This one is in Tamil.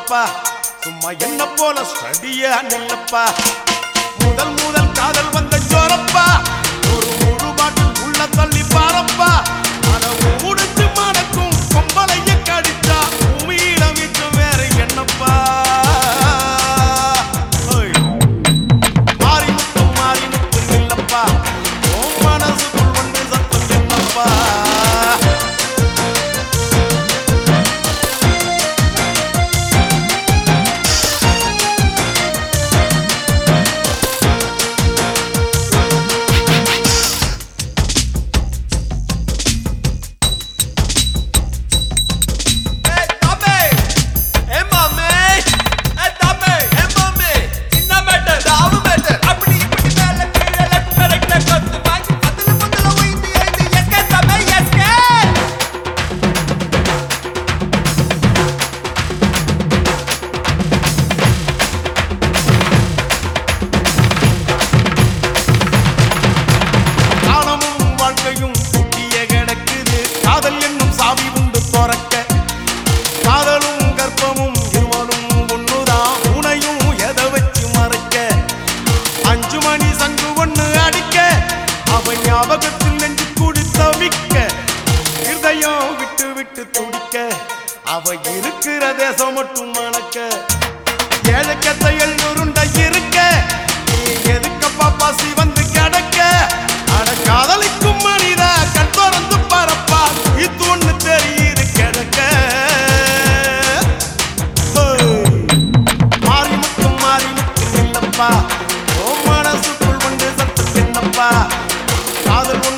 போறப்பா சும்மா என்ன போல ஸ்டடியா நில்லப்பா முதல் முதல் காதல் வந்த ஜோரப்பா ஒரு முழு பாட்டில் உள்ள தள்ளி பாரப்பா அட முடிச்சு மணக்கும் பொம்பளைய கடிச்சா பூமியில மிச்சம் வேற என்னப்பா ஓய். மாறி முட்டும் மாறி முட்டும் இல்லப்பா உன் மனசுக்குள் வந்து சத்தம் என்னப்பா ஏய் தம்பி ஏ மாமே ஏ தம்பி ஏ மாமே சின்ன மேட்டர் ராவு மேட்டர் அப்படி இப்படி மேல கீழ லெஃப்ட் ரைட்ல கொத்து வாங்கி அதுல முதல்ல உயிந்து எழுந்து எஸ்கே தம்பி எஸ்கே காலமும் வாழ்க்கையும் குட்டிய கிடக்குது காதல் என்னும் சாவி உண்டு துறக்க காதலும் கர்ப்பமும் இருவரும் ஒண்ணுதான் உனையும் எதை வச்சு மறைக்க அஞ்சு மணி சங்கு ஒண்ணு அடிக்க அவ ஞாபகத்தில் நெஞ்சு கூடி தவிக்க இருதயம் விட்டு விட்டு துடிக்க அவ இருக்கிற தேசம் மட்டும் மணக்க ஏழக்கத்த எழுநூறுண்ட இருக்க நீ எதுக்கப்பா பாசி வந்து கிடக்க அட காதலிக்கும் மனிதா கண் திறந்து பரப்பா இது ஒண்ணு தெரியுது கிடக்க ஓய். மாறி முட்டும் மாறி முட்டும் இல்லப்பா ஓ மனசுக்குள் வந்து சத்து என்னப்பா காதல் ஒண்ணு